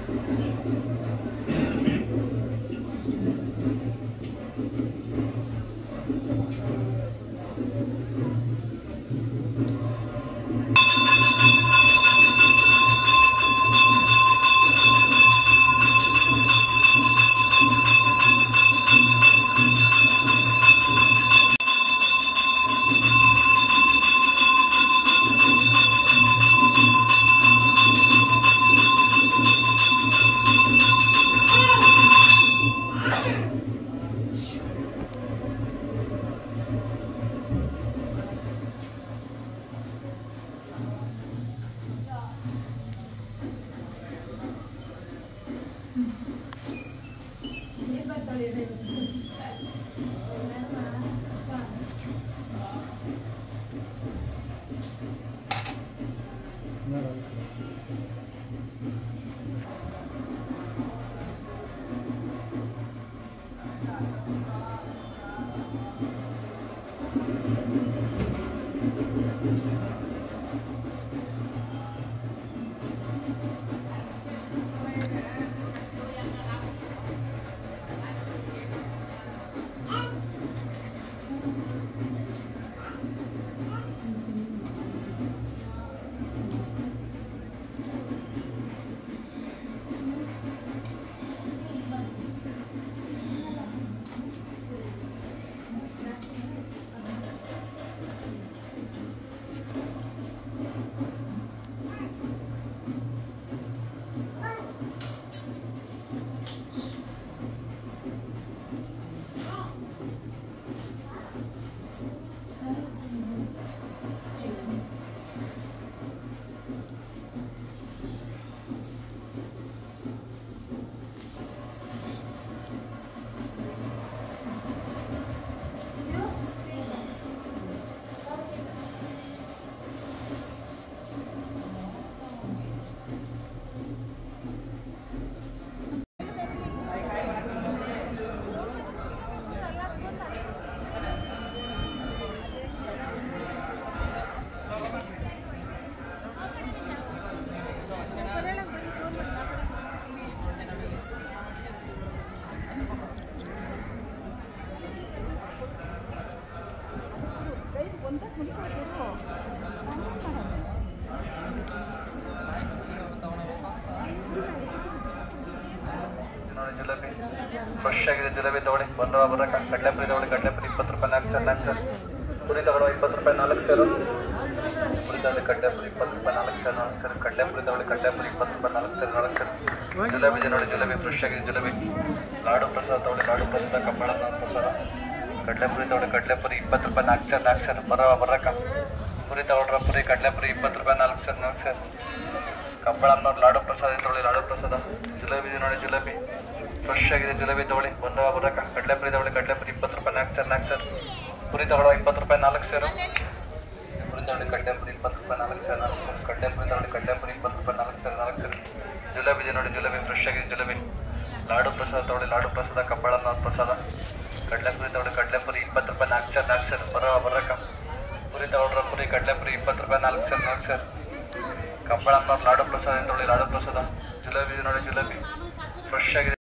ನೋಡಿ ಜಿಲೇಬಿ ಫ್ರೆಶ್ ಆಗಿದೆ ಜಿಲೇಬಿ ತಗೊಳ್ಳಿ ಬಂದವ ಬರಕ ಕಡಲೆಪುರಿ ತಗೊಳ್ಳಿ ಕಡಲೆಪುರಿ ಇಪ್ಪತ್ತು ರೂಪಾಯಿ ನಾಲ್ಕು ಸರ್ ನಾಲ್ಕು ಸರ್ ಪುರಿ ತಗೊಳ್ಳೋ ಇಪ್ಪತ್ತು ರೂಪಾಯಿ ನಾಲ್ಕು ಸರ್ ಪುರಿ ತಗೊಳ್ಳಿ ಕಡಲೆಪುರಿ ಇಪ್ಪತ್ತು ರೂಪಾಯಿ ನಾಲ್ಕು ಸರ್ ನಾಲ್ಕು ಸರ್ ಕಡಲೆಪುರಿ ತಗೊಳ್ಳಿ ಕಡಲೆಪುರಿ ಇಪ್ಪತ್ತು ರೂಪಾಯಿ ನಾಲ್ಕು ಸರ್ ನಾಲ್ಕು ಸರ್ ಜಿಲೇಬಿ ಇದೆ ನೋಡಿ ಜಿಲೇಬಿ ಫ್ರೆಶ್ ಆಗಿದೆ ಜಿಲೇಬಿ ಲಾಡು ಪ್ರಸಾದ ತಗೊಳ್ಳಿ ಲಾಡು ಪ್ರಸಾದ ಕಬ್ಬಳ ಪ್ರಸಾದ ಕಡಲೆಪುರಿ ತಗೊಳ್ಳಿ ಕಡಲೆಪುರಿ ಇಪ್ಪತ್ತು ರೂಪಾಯಿ ನಾಲ್ಕು ಸರ್ ನಾಲ್ಕು ಸರ್ ಬರೋ ಬರಕ ಪುರಿ ತಗೊಳ್ರ ಪುರಿ ಕಡಲೆಪುರಿ ಇಪ್ಪತ್ತು ರೂಪಾಯಿ ನಾಲ್ಕು ಸರ್ ನಾಲ್ಕು ಸರ್ ಕಬ್ಬಳಮ್ಮನವ್ರು ಲಾಡು ಪ್ರಸಾದ ತಗೊಳ್ಳಿ ಲಾಡು ಪ್ರಸಾದ ಜಿಲೇಬಿ ಇದೆ ನೋಡಿ ಜಿಲೇಬಿ ಫ್ರೆಶ್ ಆಗಿದೆ ಜಿಲೇಬಿ ತಗೊಳ್ಳಿ ಬಂದವ ಬರಕ ಕಡಲೆಪುರಿ ತಗೊಳ್ಳಿ ಕಡಲೆಪುರಿ ಇಪ್ಪತ್ತು ರೂಪಾಯಿ ನಾಲ್ಕು ಸರ್ ನಾಲ್ಕು ಸರ್ ಪುರಿ ತಗೊಳ್ಳೋ ಇಪ್ಪತ್ತು ರೂಪಾಯಿ ನಾಲ್ಕು ಸರ್ ಪುರಿ ತಗೊಳ್ಳಿ ಕಡಲೆಪುರಿ ಇಪ್ಪತ್ತು ರೂಪಾಯಿ ನಾಲ್ಕು ಸರ್ ನಾಲ್ಕು ಸರ್ ಕಡಲೆಪುರಿ ತಗೊಳ್ಳಿ ಕಡಲೆಪುರಿ ಇಪ್ಪತ್ತು ರೂಪಾಯಿ ನಾಲ್ಕು ಸರ್ ನಾಲ್ಕು ಸರ್ ಜಿಲೇಬಿ ಇದೆ ನೋಡಿ ಜಿಲೇಬಿ ಫ್ರೆಶ್ ಆಗಿದೆ ಜಿಲೇಬಿ ಲಾಡು ಪ್ರಸಾದ ತಗೊಳ್ಳಿ ಲಾಡು ಪ್ರಸಾದ ಕಬ್ಬಳಮ್ಮನವ್ರ ಪ್ರಸಾದ ಕಡಲೆಪುರಿ ತಗೊಳ್ಳಿ ಕಡಲೆಪುರಿ ಇಪ್ಪತ್ತು ರೂಪಾಯಿ ನಾಲ್ಕು ಸರ್ ನಾಲ್ಕು ಸರ್ ಬರೋ ಬರಕ ಪುರಿ ತಗೊಳ್ರ ಪುರಿ ಕಡಲೆಪುರಿ ಇಪ್ಪತ್ತು ರೂಪಾಯಿ ನಾಲ್ಕು ಸರ್ ನಾಲ್ಕು ಸರ್ ಕಬ್ಬಳಮ್ಮನವ್ರ ಲಾಡು ಪ್ರಸಾದ ತಗೊಳ್ಳಿ ಲಾಡು ಪ್ರಸಾದ ಜಿಲೇಬಿ ಇದೆ ನೋಡಿ ಜಿಲೇಬಿ ಫ್ರೆಶ್ ಆಗಿದೆ